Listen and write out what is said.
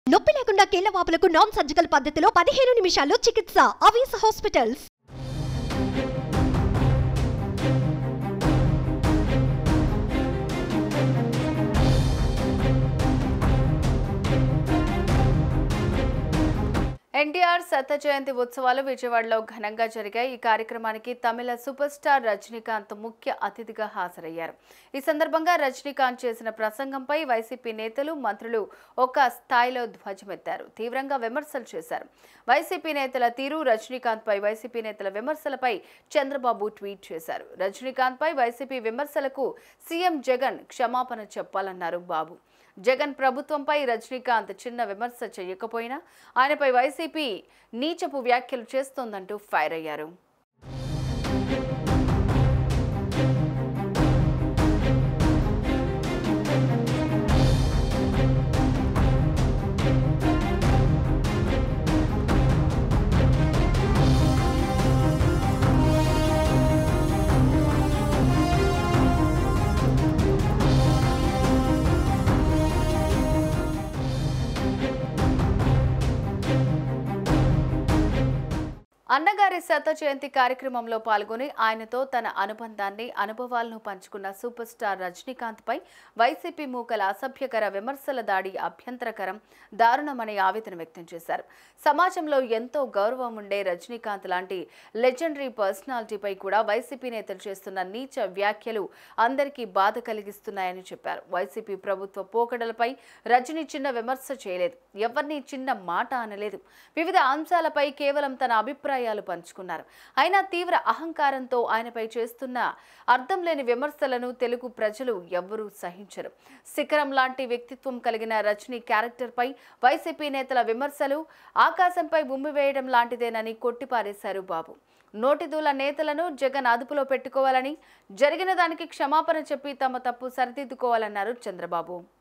నొప్పి లేకుండా కీళ్ల వాపులకు నాన్ సర్జికల్ పద్ధతిలో పదిహేను నిమిషాల్లో చికిత్స అవీస్ హాస్పిటల్స్ ఎన్టీఆర్ శత జయంతి ఉత్సవాలు విజయవాడలో ఘనంగా జరిగాయి ఈ కార్యక్రమానికి తమిళ సూపర్ స్టార్ రజనీకాంత్ ముఖ్య అతిథిగా హాజరయ్యారు ఈ సందర్భంగా రజనీకాంత్ చేసిన ప్రసంగంపై వైసీపీ నేతలు మంత్రులు ఒక స్థాయిలో ధ్వజమెత్తారు తీవ్రంగా విమర్శలు చేశారు వైసీపీ నేతల తీరు రజనీకాంత్ పై వైసీపీ నేతల విమర్శలపై చంద్రబాబు ట్వీట్ చేశారు రజనీకాంత్ పై వైసీపీ విమర్శలకు సీఎం జగన్ క్షమాపణ చెప్పాలన్నారు బాబు జగన్ ప్రభుత్వంపై రజనీకాంత్ చిన్న విమర్శ చేయకపోయినా ఆయనపై వైసీపీ నీచపు వ్యాఖ్యలు చేస్తోందంటూ ఫైర్ అయ్యారు అన్నగారి శత జయంతి కార్యక్రమంలో పాల్గొని ఆయనతో తన అనుబంధాన్ని అనుభవాలను పంచుకున్న సూపర్ స్టార్ రజనీకాంత్ పై వైసీపీ మూకల అసభ్యకర విమర్శల దాడి అభ్యంతరకరం దారుణమని ఆవేదన వ్యక్తం చేశారు సమాజంలో ఎంతో గౌరవం ఉండే రజనీకాంత్ లాంటి లెజెండరీ పర్సనాలిటీపై కూడా వైసీపీ నేతలు చేస్తున్న నీచ వ్యాఖ్యలు అందరికీ బాధ కలిగిస్తున్నాయని చెప్పారు వైసీపీ ప్రభుత్వ పోకడలపై రజనీ చిన్న విమర్శ చేయలేదు ఎవరిని చిన్న మాట అనలేదు వివిధ అంశాలపై కేవలం తన అభిప్రాయాలు పంచుకున్నారు అయినా తీవ్ర అహంకారంతో ఆయనపై చేస్తున్న అర్థం లేని విమర్శలను తెలుగు ప్రజలు ఎవ్వరూ సహించరు శిఖరం లాంటి వ్యక్తిత్వం కలిగిన రజనీ క్యారెక్టర్పై వైసీపీ నేతల విమర్శలు ఆకాశంపై బొమ్మి వేయడం లాంటిదేనని కొట్టిపారేశారు బాబు నోటిదూల నేతలను జగన్ అదుపులో పెట్టుకోవాలని జరిగిన దానికి క్షమాపణ చెప్పి తమ తప్పు సరిదిద్దుకోవాలన్నారు చంద్రబాబు